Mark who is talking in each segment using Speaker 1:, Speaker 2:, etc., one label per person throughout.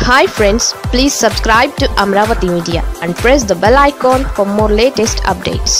Speaker 1: hi friends please subscribe to Amaravati media and press the bell icon for more latest updates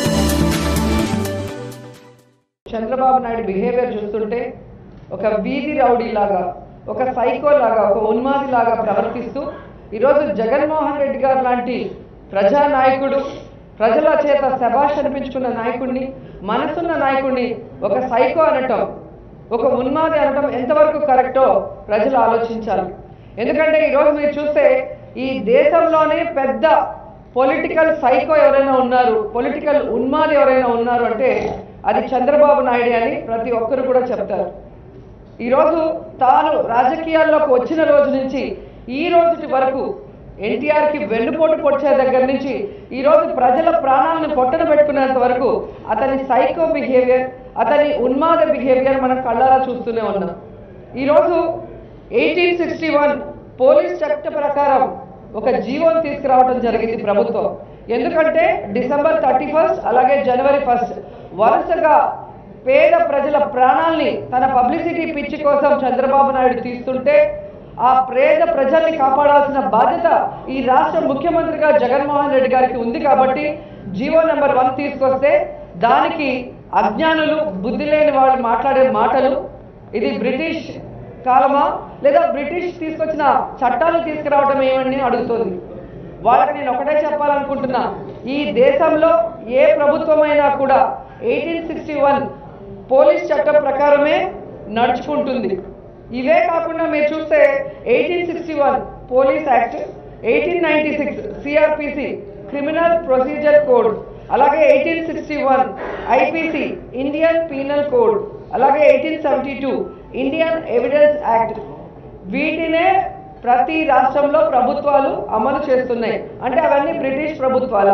Speaker 2: Chandrababu Naidu behaviour చూస్తుంటే ఒక వీధి rowdy లాగా ఒక psycho లాగా ఒక ఉన్మాది లాగా ప్రవర్తిస్తూ ఈరోజు జగన్మోహన్ రెడ్డి గారు లాంటి ప్రజానాయకుడు ప్రజల చేత శభాష్ అనిపించుకున్న నాయకుడిని మనసున్న నాయకుడిని ఒక సైకో అనటం ఒక ఉన్మాది అనటం ఎంతవరకు కరెక్టో ప్రజలు ఆలోచించాలి ఎందుకంటే ఈరోజు మీరు చూస్తే ఈ దేశంలోనే పెద్ద పొలిటికల్ సైకో ఎవరైనా ఉన్నారు పొలిటికల్ ఉన్మాది ఎవరైనా ఉన్నారు అంటే అది చంద్రబాబు నాయుడు అని ప్రతి ఒక్కరు కూడా చెప్తారు ఈరోజు తాను రాజకీయాల్లోకి వచ్చిన రోజు నుంచి ఈ రోజు వరకు ఎన్టీఆర్కి వెన్నుపోటు పొడిచే దగ్గర నుంచి ఈరోజు ప్రజల ప్రాణాలను పొట్టన పెట్టుకునేంత వరకు అతని సైకో బిహేవియర్ అతని ఉన్మాద బిహేవియర్ మనం కళ్ళారా చూస్తూనే ఉన్నాం ఈరోజు ఎయిటీన్ సిక్స్టీ వన్ పోలీస్ చట్ట ప్రకారం ఒక జీవోని తీసుకురావడం జరిగింది ప్రభుత్వం ఎందుకంటే డిసెంబర్ థర్టీ ఫస్ట్ అలాగే జనవరి ఫస్ట్ వరుసగా పేద ప్రజల ప్రాణాల్ని తన పబ్లిసిటీ పిచ్చి కోసం చంద్రబాబు నాయుడు తీస్తుంటే ఆ పేద ప్రజల్ని కాపాడాల్సిన బాధ్యత ఈ రాష్ట్ర ముఖ్యమంత్రిగా జగన్మోహన్ రెడ్డి గారికి ఉంది కాబట్టి జీవో నెంబర్ వన్ తీసుకొస్తే దానికి అజ్ఞానులు బుద్ధి లేని వాళ్ళు మాట్లాడే మాటలు ఇది బ్రిటిష్ కాలమా లేదా బ్రిటిష్ తీసుకొచ్చిన చట్టాలు తీసుకురావడం ఏమని అడుగుతుంది వాళ్ళకి నేను ఒకటే చెప్పాలనుకుంటున్నా ఈ దేశంలో ఏ ప్రభుత్వమైనా కూడా ఎయిటీన్ సిక్స్టీ వన్ పోలీస్ చట్టం ప్రకారమే నడుచుకుంటుంది ఇవే కాకుండా మీరు చూస్తే eighteen sixty one police act eighteen ninety six CrPC criminal procedure code అలాగే eighteen sixty one IPC Indian penal code అలాగే eighteen seventy two Indian evidence act వీటినే ప్రతి రాష్ట్రంలో ప్రభుత్వాలు అమలు చేస్తున్నాయి అంటే అవన్నీ బ్రిటిష్ ప్రభుత్వాల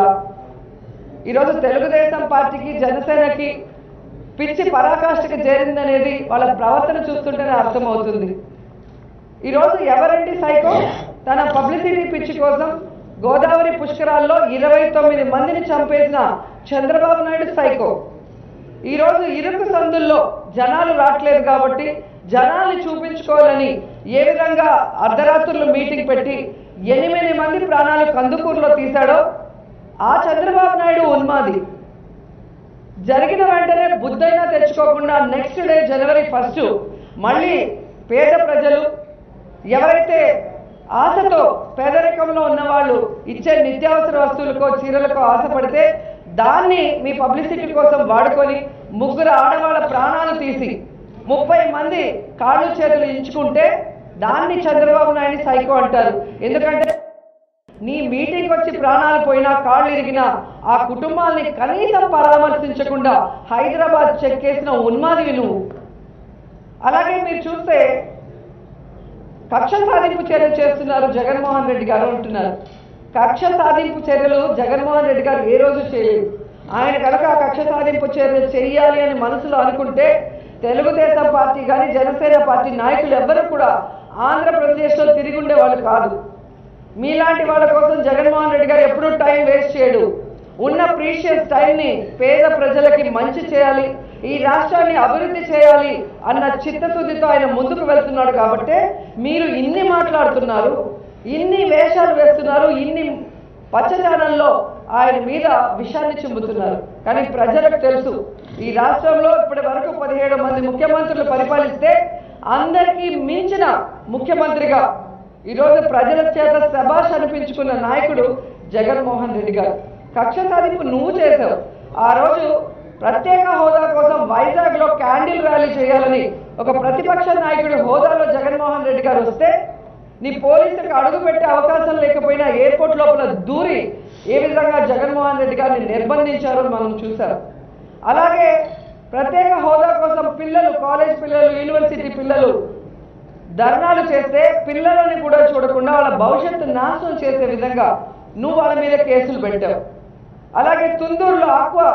Speaker 2: ఈరోజు తెలుగుదేశం పార్టీకి జనసేనకి పిచ్చి పరాకాష్ఠకి చేరిందనేది వాళ్ళ ప్రవర్తన చూస్తుంటేనే అర్థమవుతుంది ఈరోజు ఎవరండి సైకో తన పబ్లిసిటీ పిచ్చి కోసం గోదావరి పుష్కరాల్లో ఇరవై తొమ్మిది మందిని చంపేసిన చంద్రబాబు నాయుడు సైకో ఈరోజు ఇరుకు సందుల్లో జనాలు రావట్లేదు కాబట్టి జనాల్ని చూపించుకోవాలని ఏ విధంగా అర్ధరాత్రులు మీటింగ్ పెట్టి ఎనిమిది మంది ప్రాణాలు కందుకూరులో తీశాడో ఆ చంద్రబాబు నాయుడు ఉన్మాది జరిగిన వెంటనే బుద్ధైనా తెచ్చుకోకుండా నెక్స్ట్ డే జనవరి ఫస్ట్ మళ్ళీ పేద ప్రజలు ఎవరైతే ఆశతో పేదరికంలో ఉన్నవాళ్ళు ఇచ్చే నిత్యావసర వస్తువులకో చీరలకో ఆశపడితే దాన్ని మీ పబ్లిసిటీ కోసం వాడుకొని ముగ్గురు ఆడవాళ్ళ ప్రాణాలు తీసి ముప్పై మంది కాళ్ళు చేతులు ఇంచుకుంటే దాన్ని చంద్రబాబు నాయుడు సైకో అంటారు ఎందుకంటే నీ మీటింగ్ వచ్చి ప్రాణాలు పోయినా కాళ్ళు ఇరిగినా ఆ కుటుంబాల్ని కనీసం పరామర్శించకుండా హైదరాబాద్ చెక్కేసిన ఉన్మాదివి నువ్వు అలాగే మీరు చూస్తే కక్ష సాధింపు చర్యలు చేస్తున్నారు జగన్మోహన్ రెడ్డి గారు అంటున్నారు కక్ష సాధింపు చర్యలు జగన్మోహన్ రెడ్డి గారు ఏ రోజు చేయలేదు ఆయన కనుక ఆ కక్ష సాధింపు చర్యలు చేయాలి అని మనసులో అనుకుంటే తెలుగుదేశం పార్టీ కానీ జనసేన పార్టీ నాయకులు ఎవ్వరూ కూడా ఆంధ్రప్రదేశ్లో తిరిగి ఉండే వాళ్ళు కాదు మీలాంటి వాళ్ళ కోసం జగన్మోహన్ రెడ్డి గారు ఎప్పుడూ టైం వేస్ట్ చేయడు ఉన్న ప్రీషియస్ టైంని పేద ప్రజలకి మంచి చేయాలి ఈ రాష్ట్రాన్ని అభివృద్ధి చేయాలి అన్న చిత్తశుద్ధితో ఆయన ముందుకు వెళ్తున్నాడు కాబట్టే మీరు ఇన్ని మాట్లాడుతున్నారు ఇన్ని వేషాలు వేస్తున్నారు ఇన్ని పచ్చజానంలో ఆయన మీద విషాన్ని చిమ్ముతున్నారు కానీ ప్రజలకు తెలుసు ఈ రాష్ట్రంలో ఇప్పటి వరకు పదిహేడు మంది ముఖ్యమంత్రులు పరిపాలిస్తే అందరికీ మించిన ముఖ్యమంత్రిగా ఈరోజు ప్రజల చేత శభాష్ అనిపించుకున్న నాయకుడు జగన్మోహన్ రెడ్డి గారు కక్ష సాధింపు నువ్వు చేశావు ఆ రోజు ప్రత్యేక హోదా కోసం వైజాగ్లో క్యాండిల్ ర్యాలీ చేయాలని ఒక ప్రతిపక్ష నాయకుడి హోదాలో జగన్మోహన్ రెడ్డి గారు వస్తే నీ పోలీసులకు అడుగు పెట్టే అవకాశం లేకపోయినా ఎయిర్పోర్ట్ లోపల దూరి ఏ విధంగా జగన్మోహన్ రెడ్డి గారిని నిర్బంధించారో మనం చూసాం అలాగే ప్రత్యేక హోదా కోసం పిల్లలు కాలేజ్ పిల్లలు యూనివర్సిటీ పిల్లలు ధర్నాలు చేస్తే పిల్లలని కూడా చూడకుండా వాళ్ళ భవిష్యత్తు నాశనం చేసే విధంగా నువ్వు వాళ్ళ మీద కేసులు పెట్టావు అలాగే తుందూరులో ఆక్వా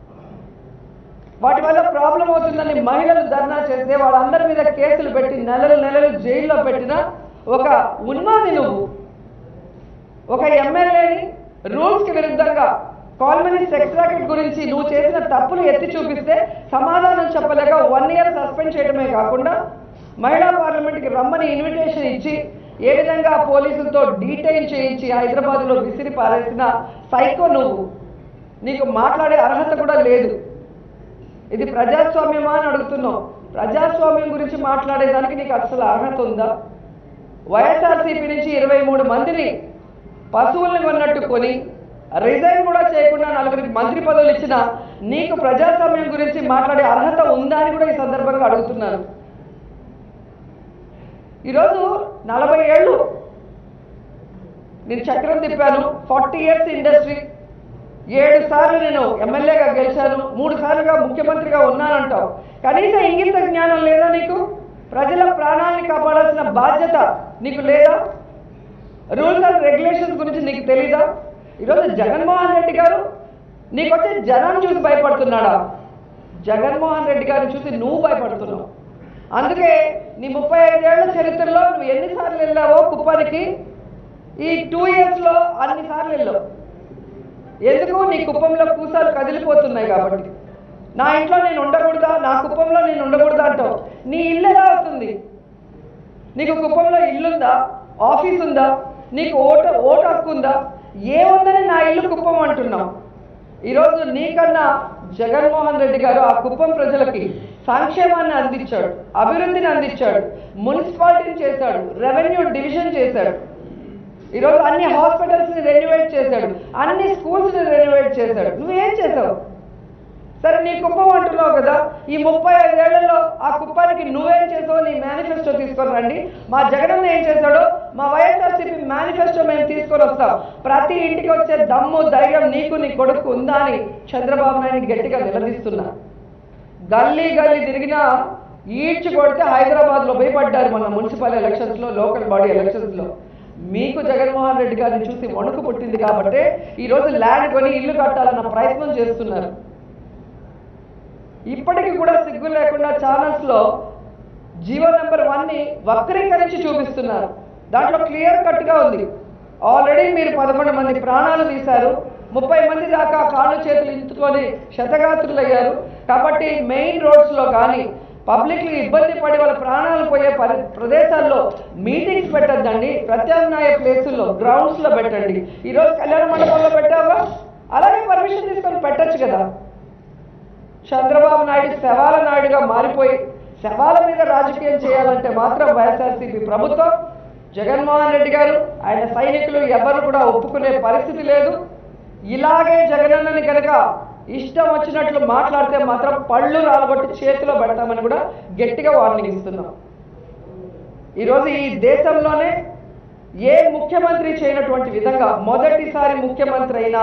Speaker 2: వాటి వల్ల ప్రాబ్లం అవుతుందని మహిళలు ధర్నా చేస్తే వాళ్ళందరి మీద కేసులు పెట్టి నెలలు నెలలు జైల్లో పెట్టిన ఒక ఉన్మాది నువ్వు ఒక ఎమ్మెల్యేని రూల్స్కి విరుద్ధంగా కాల్మనీ సెక్స్ రాకెట్ గురించి నువ్వు చేసిన తప్పులు ఎత్తి చూపిస్తే సమాధానం చెప్పలేక వన్ ఇయర్ సస్పెండ్ చేయడమే కాకుండా మహిళా పార్లమెంట్కి రమ్మని ఇన్విటేషన్ ఇచ్చి ఏ విధంగా పోలీసులతో డీటెయిన్ చేయించి హైదరాబాద్లో విసిరి పారేసిన సైకో నువ్వు నీకు మాట్లాడే అర్హత కూడా లేదు ఇది ప్రజాస్వామ్యమా అని అడుగుతున్నావు ప్రజాస్వామ్యం గురించి మాట్లాడేదానికి నీకు అసలు అర్హత ఉందా వైఎస్ఆర్సీపీ నుంచి ఇరవై మూడు మందిని పశువుల్ని కొన్నట్టు కొని రిజైన్ కూడా చేయకుండా నలుగురికి మంత్రి పదవులు ఇచ్చిన నీకు ప్రజాస్వామ్యం గురించి మాట్లాడే అర్హత ఉందా అని కూడా ఈ సందర్భంగా అడుగుతున్నాను ఈరోజు నలభై ఏళ్ళు నేను చక్రం తిప్పాను ఫార్టీ ఇయర్స్ ఇండస్ట్రీ ఏడు సార్లు నేను ఎమ్మెల్యేగా గెలిచాను మూడు సార్లుగా ముఖ్యమంత్రిగా ఉన్నానంటావు కనీసం ఇంగిత జ్ఞానం లేదా నీకు ప్రజల ప్రాణాన్ని కాపాడాల్సిన బాధ్యత నీకు లేదా రూల్స్ అండ్ రెగ్యులేషన్స్ గురించి నీకు తెలీదా ఈరోజు జగన్మోహన్ రెడ్డి గారు నీకు వచ్చే జనం చూసి భయపడుతున్నాడా జగన్మోహన్ రెడ్డి గారిని చూసి నువ్వు భయపడుతున్నావు అందుకే నీ ముప్పై ఐదేళ్ల చరిత్రలో నువ్వు ఎన్నిసార్లు వెళ్ళావో కుప్పానికి ఈ టూ ఇయర్స్లో అన్నిసార్లు వెళ్ళావు ఎందుకు నీ కుప్పంలో కూసాలు కదిలిపోతున్నాయి కాబట్టి నా ఇంట్లో నేను ఉండకూడదా నా కుప్పంలో నేను ఉండకూడదా అంటావు నీ ఇల్లు ఎలా అవుతుంది నీకు కుప్పంలో ఇల్లుందా ఆఫీస్ ఉందా నీకు ఓటు ఓటు హక్కు ఉందా ఏముందని నా ఇల్లు కుప్పం అంటున్నావు ఈరోజు నీకన్నా జగన్మోహన్ రెడ్డి గారు ఆ కుప్పం ప్రజలకి సంక్షేమాన్ని అందించాడు అభివృద్ధిని అందించాడు మున్సిపాలిటీని చేశాడు రెవెన్యూ డివిజన్ చేశాడు ఈరోజు అన్ని హాస్పిటల్స్ ని రెన్యువేట్ చేశాడు అన్ని స్కూల్స్ ని రెన్యువేట్ చేశాడు నువ్వేం చేసావు సరే నీ కుప్పం అంటున్నావు కదా ఈ ముప్పై ఐదేళ్లలో ఆ కుప్పానికి నువ్వేం చేసావు నీ మేనిఫెస్టో తీసుకొని రండి మా జగనన్న ఏం చేశాడో మా వైఎస్ఆర్సీపీ మేనిఫెస్టో మేము తీసుకొని వస్తాం ప్రతి ఇంటికి వచ్చే దమ్ము ధైర్యం నీకు నీ కొడుకు ఉందా అని చంద్రబాబు నాయుడు గట్టిగా నిలదీస్తున్నా గల్లీ గల్లీ తిరిగినా ఈడ్చి కొడితే హైదరాబాద్లో భయపడ్డారు మన మున్సిపల్ ఎలక్షన్స్లో లోకల్ బాడీ ఎలక్షన్స్లో మీకు జగన్మోహన్ రెడ్డి గారిని చూసి వణుకు పుట్టింది కాబట్టి ఈరోజు ల్యాండ్ కొని ఇల్లు కట్టాలన్న ప్రయత్నం చేస్తున్నారు ఇప్పటికీ కూడా సిగ్గు లేకుండా ఛానల్స్లో జియో నెంబర్ వన్ని వక్రీకరించి చూపిస్తున్నారు దాంట్లో క్లియర్ కట్గా ఉంది ఆల్రెడీ మీరు పదకొండు మంది ప్రాణాలు తీశారు ముప్పై మంది దాకా కాళ్ళు చేతులు ఇంచుకొని శతగాత్రులయ్యారు కాబట్టి మెయిన్ రోడ్స్లో కానీ పబ్లిక్లు ఇబ్బంది పడి వాళ్ళ ప్రాణాలు పోయే పరి ప్రదేశాల్లో మీటింగ్స్ పెట్టద్దండి ప్రత్యామ్నాయ ప్లేసుల్లో గ్రౌండ్స్లో పెట్టండి ఈరోజు కళ్యాణ మండపంలో పెట్టావా అలాగే పర్మిషన్ తీసుకొని పెట్టొచ్చు కదా చంద్రబాబు నాయుడు శవాల నాయుడుగా మారిపోయి శవాల మీద రాజకీయం చేయాలంటే మాత్రం వైఎస్ఆర్సీపీ ప్రభుత్వం జగన్మోహన్ రెడ్డి గారు ఆయన సైనికులు ఎవరు కూడా ఒప్పుకునే పరిస్థితి లేదు ఇలాగే జగనన్నని కనుక ఇష్టం వచ్చినట్లు మాట్లాడితే మాత్రం పళ్ళు రాలగొట్టి చేతిలో పెడతామని కూడా గట్టిగా వార్నింగ్ ఇస్తున్నాం ఈరోజు ఈ దేశంలోనే ఏ ముఖ్యమంత్రి చేయనటువంటి విధంగా మొదటిసారి ముఖ్యమంత్రి అయినా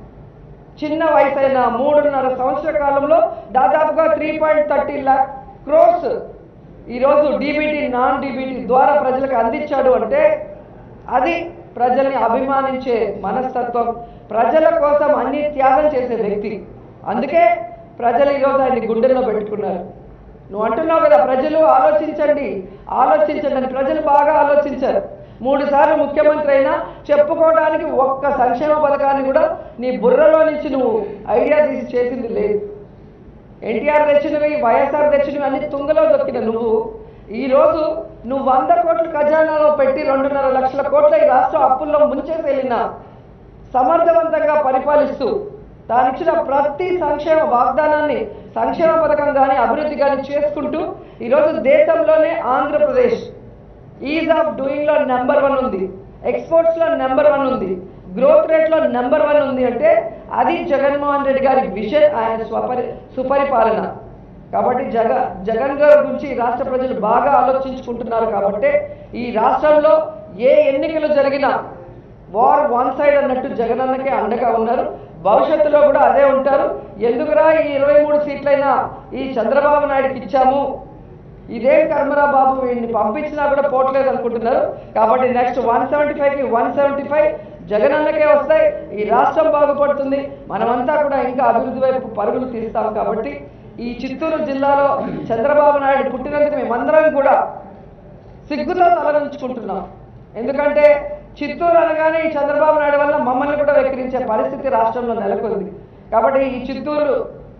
Speaker 2: చిన్న వయసు అయిన మూడున్నర సంవత్సర కాలంలో దాదాపుగా three point thirty lakh crores ఈరోజు డీబీటీ నాన్ డీబీటీ ద్వారా ప్రజలకు అందించాడు అంటే అది ప్రజల్ని అభిమానించే మనస్తత్వం ప్రజల కోసం అన్ని త్యాగం చేసే వ్యక్తి అందుకే ప్రజలు ఈరోజు ఆయన్ని గుండెల్లో పెట్టుకున్నారు నువ్వు అంటున్నావు కదా ప్రజలు ఆలోచించండి ఆలోచించండి అని ప్రజలు బాగా ఆలోచించారు మూడు సార్లు ముఖ్యమంత్రి అయినా చెప్పుకోవడానికి ఒక్క సంక్షేమ పథకాన్ని కూడా నీ బుర్రలో నుంచి నువ్వు ఐడియా తీసి చేసింది లేదు ఎన్టీఆర్ తెచ్చినవి వైఎస్ఆర్ తెచ్చినవి అన్ని తుంగలో దొక్కిన నువ్వు ఈరోజు నువ్వు వంద కోట్ల ఖజానాలో పెట్టి రెండున్నర లక్షల కోట్ల ఈ రాష్ట్రం అప్పుల్లో ముంచేసి వెళ్ళినా సమర్థవంతంగా పరిపాలిస్తూ తానిచ్చిన ప్రతి సంక్షేమ వాగ్దానాన్ని సంక్షేమ పథకం కానీ అభివృద్ధి కానీ చేసుకుంటూ ఈరోజు దేశంలోనే ఆంధ్రప్రదేశ్ ఈజ్ ఆఫ్ డూయింగ్లో నెంబర్ వన్ ఉంది ఎక్స్పోర్ట్స్లో నెంబర్ వన్ ఉంది గ్రోత్ రేట్లో నెంబర్ వన్ ఉంది అంటే అది జగన్మోహన్ రెడ్డి గారి విజన్ ఆయన స్వపరి సుపరిపాలన కాబట్టి జగ జగన్ గారి గురించి ఈ రాష్ట్ర ప్రజలు బాగా ఆలోచించుకుంటున్నారు కాబట్టి ఈ రాష్ట్రంలో ఏ ఎన్నికలు జరిగినా వార్ వన్ సైడ్ అన్నట్టు జగనన్నకే అండగా ఉన్నారు భవిష్యత్తులో కూడా అదే ఉంటారు ఎందుకురా ఈ ఇరవై మూడు సీట్లైనా ఈ చంద్రబాబు నాయుడుకి ఇచ్చాము ఇదేం కర్మరా బాబు వీడిని పంపించినా కూడా పోవట్లేదు అనుకుంటున్నారు కాబట్టి నెక్స్ట్ వన్ సెవెంటీ ఫైవ్కి వన్ సెవెంటీ ఫైవ్ జగనన్నకే వస్తాయి ఈ రాష్ట్రం బాగుపడుతుంది మనమంతా కూడా ఇంకా అభివృద్ధి వైపు పరుగులు తీస్తాం కాబట్టి ఈ చిత్తూరు జిల్లాలో చంద్రబాబు నాయుడు పుట్టినందుకు మేమందరం కూడా సిగ్గుతో తలదించుకుంటున్నాం ఎందుకంటే చిత్తూరు అనగానే ఈ చంద్రబాబు నాయుడు వల్ల మమ్మల్ని కూడా వెక్కిరించే పరిస్థితి రాష్ట్రంలో నెలకొంది కాబట్టి ఈ చిత్తూరు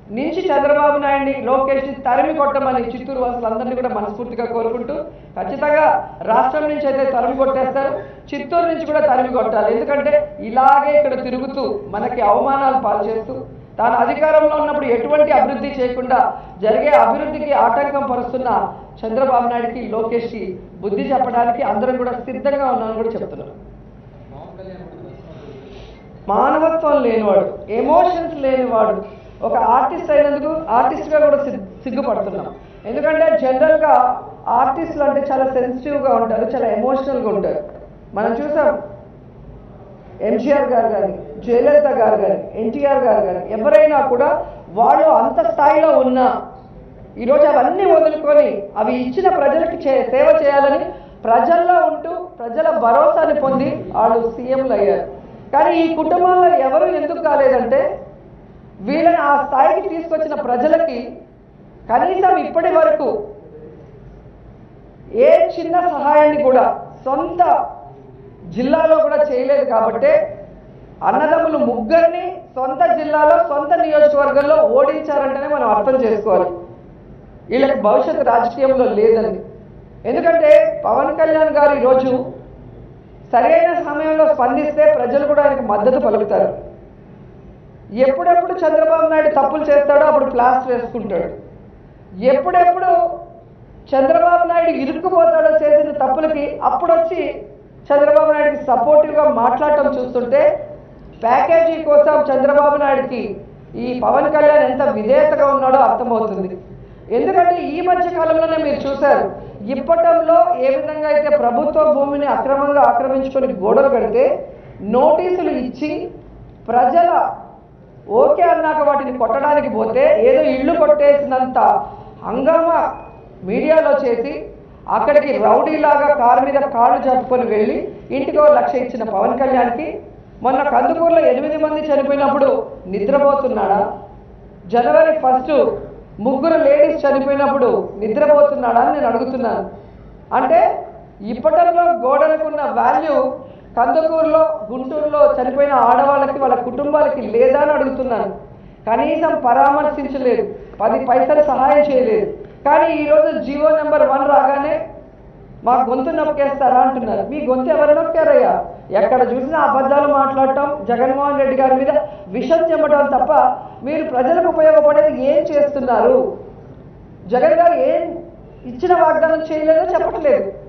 Speaker 2: నుంచి చంద్రబాబు నాయుడిని లోకేష్ని తరిమి కొట్టమని చిత్తూరు వాసులందరినీ కూడా మనస్ఫూర్తిగా కోరుకుంటూ ఖచ్చితంగా రాష్ట్రం నుంచి అయితే తరిమి కొట్టేస్తారు చిత్తూరు నుంచి కూడా తరిమి కొట్టాలి ఎందుకంటే ఇలాగే ఇక్కడ తిరుగుతూ మనకి అవమానాలు పాలు చేస్తూ తాను అధికారంలో ఉన్నప్పుడు ఎటువంటి అభివృద్ధి చేయకుండా జరిగే అభివృద్ధికి ఆటంకం పరుస్తున్న చంద్రబాబు నాయుడికి లోకేష్కి బుద్ధి చెప్పడానికి అందరం కూడా సిద్ధంగా ఉన్నామని కూడా చెప్తున్నారు మానవత్వం లేనివాడు ఎమోషన్స్ లేనివాడు ఒక ఆర్టిస్ట్ అయినందుకు ఆర్టిస్ట్గా కూడా సిగ్- సిగ్గుపడుతున్నాం ఎందుకంటే జనరల్గా ఆర్టిస్టులు అంటే చాలా సెన్సిటివ్గా ఉంటారు చాలా ఎమోషనల్గా ఉంటారు మనం చూసాం ఎంజీఆర్ గారు కానీ జయలలిత గారు కానీ ఎన్టీఆర్ గారు కానీ ఎవరైనా కూడా వాళ్ళు అంత స్థాయిలో ఉన్నా ఈరోజు అవన్నీ వదులుకొని అవి ఇచ్చిన ప్రజలకి చే సేవ చేయాలని ప్రజల్లో ఉంటూ ప్రజల భరోసాని పొంది వాళ్ళు సీఎంలు అయ్యారు కానీ ఈ కుటుంబంలో ఎవరు ఎందుకు కాలేదంటే వీళ్ళని ఆ స్థాయికి తీసుకొచ్చిన ప్రజలకి కనీసం ఇప్పటి వరకు ఏ చిన్న సహాయాన్ని కూడా సొంత జిల్లాలో కూడా చేయలేదు కాబట్టే అన్నదమ్ములు ముగ్గురిని సొంత జిల్లాలో సొంత నియోజకవర్గంలో ఓడించారంటేనే మనం అర్థం చేసుకోవాలి వీళ్ళకి భవిష్యత్తు రాజకీయంలో లేదని ఎందుకంటే పవన్ కళ్యాణ్ గారు ఈరోజు సరైన సమయంలో స్పందిస్తే ప్రజలు కూడా ఆయనకు మద్దతు పలుకుతారు ఎప్పుడెప్పుడు చంద్రబాబు నాయుడు తప్పులు చేస్తాడో అప్పుడు ప్లాస్టర్ వేసుకుంటాడు ఎప్పుడెప్పుడు చంద్రబాబు నాయుడు ఇరుక్కుపోతాడో చేసిన తప్పులకి అప్పుడు వచ్చి చంద్రబాబు నాయుడికి సపోర్టివ్గా మాట్లాడటం చూస్తుంటే ప్యాకేజీ కోసం చంద్రబాబు నాయుడికి ఈ పవన్ కళ్యాణ్ ఎంత విధేయతగా ఉన్నాడో అర్థమవుతుంది ఎందుకంటే ఈ మధ్య కాలంలోనే మీరు చూశారు ఇప్పటంలో ఏ విధంగా అయితే ప్రభుత్వ భూమిని అక్రమంగా ఆక్రమించుకొని గోడలు కడితే నోటీసులు ఇచ్చి ప్రజల ఓకే అన్నాక వాటిని కొట్టడానికి పోతే ఏదో ఇల్లు కొట్టేసినంత హంగామా మీడియాలో చేసి అక్కడికి రౌడీలాగా కారు మీద కాళ్ళు జరుపుకొని వెళ్ళి ఇంటికో లక్ష ఇచ్చిన పవన్ కళ్యాణ్కి మొన్న కందుకూరులో ఎనిమిది మంది చనిపోయినప్పుడు నిద్రపోతున్నాడా జనవరి ఫస్ట్ ముగ్గురు లేడీస్ చనిపోయినప్పుడు నిద్రపోతున్నాడా అని నేను అడుగుతున్నాను అంటే ఇప్పటిలో గోడలకున్న వాల్యూ కందుకూరులో గుంటూరులో చనిపోయిన ఆడవాళ్ళకి వాళ్ళ కుటుంబాలకి లేదా అని అడుగుతున్నాను కనీసం పరామర్శించలేదు పది పైసలు సహాయం చేయలేదు కానీ ఈరోజు జీవో నెంబర్ వన్ రాగానే మా గొంతు నొక్కేస్తారా అంటున్నారు మీ గొంతు ఎవరు నొక్కారయ్యా ఎక్కడ చూసినా అబద్ధాలు మాట్లాడటం జగన్మోహన్ రెడ్డి గారి మీద విషం చెమ్మటం తప్ప మీరు ప్రజలకు ఉపయోగపడేది ఏం చేస్తున్నారు జగన్ గారు ఏం ఇచ్చిన వాగ్దానం చేయలేదో చెప్పట్లేదు